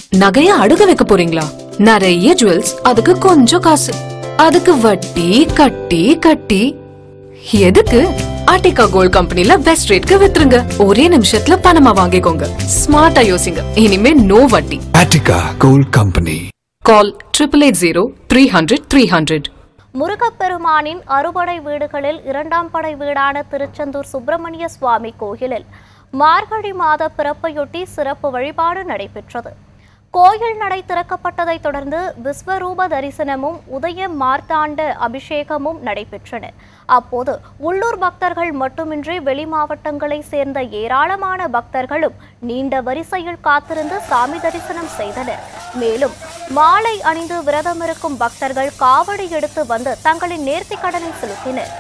நகைய அடுக்க வைக்க போறீங்களா நிறைய ஜுவல்ஸ் அதுக்கு கொஞ்சம் காசு அதுக்கு வட்டி கட்டி கட்டி எதுக்கு ஆர்டிகா கோல்ட் கம்பெனில பெஸ்ட் ரேட்க்கு வித்துருங்க ஒரே நிமிஷத்துல பணமா வாங்கிக்கோங்க ஸ்மார்ட்டா யோசிங்க இனிமே நோ வட்டி Attica Gold Company. Call triple eight zero three hundred three hundred முருகப்பெருமானின் அறுபடை வீடுகளில் இரண்டாம் படை வீடான திருச்செந்தூர் சுப்பிரமணிய சுவாமி கோயிலில் மார்கழி மாத பிறப்பையொட்டி சிறப்பு வழிபாடு நடைபெற்றது கோயில் நடை திறக்கப்பட்டதைத் தொடர்ந்து விஸ்வரூப தரிசனமும் உதய மார்த்தாண்ட அபிஷேகமும் நடைபெற்றன அப்போது உள்ளூர் பக்தர்கள் மட்டுமின்றி வெளி மாவட்டங்களைச் சேர்ந்த ஏராளமான பக்தர்களும் நீண்ட வரிசையில் காத்திருந்து சாமி தரிசனம் செய்தனர் மேலும் மாலை அணிந்து விரதமிருக்கும் பக்தர்கள் காவடி எடுத்து வந்து தங்களின் நேர்த்திக் கடனை செலுத்தினர்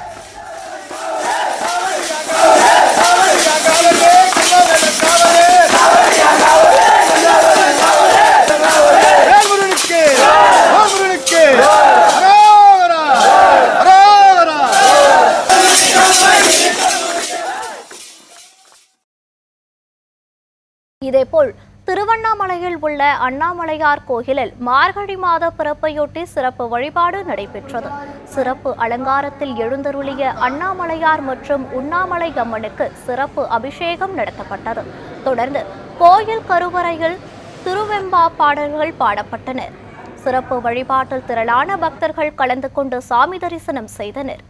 வேல்முருகனுக்கு வேல்முருகனுக்கு அரோகரா அரோகரா இதேபோல் திருவண்ணாமலையில் உள்ள அண்ணாமலையார் கோயிலில் மார்கழி மாத பிறப்பையொட்டி சிறப்பு வழிபாடு நடைபெற்றது சிறப்பு அலங்காரத்தில் எழுந்தருளிய அண்ணாமலையார் மற்றும் உண்ணாமலை அம்மனுக்கு சிறப்பு அபிஷேகம் நடத்தப்பட்டது தொடர்ந்து கோயில் கருவறையில் திருவெம்பா பாடல்கள் பாடப்பட்டன சிறப்பு வழிபாட்டில் திரளான பக்தர்கள் கலந்து கொண்டு சாமி தரிசனம் செய்தனர்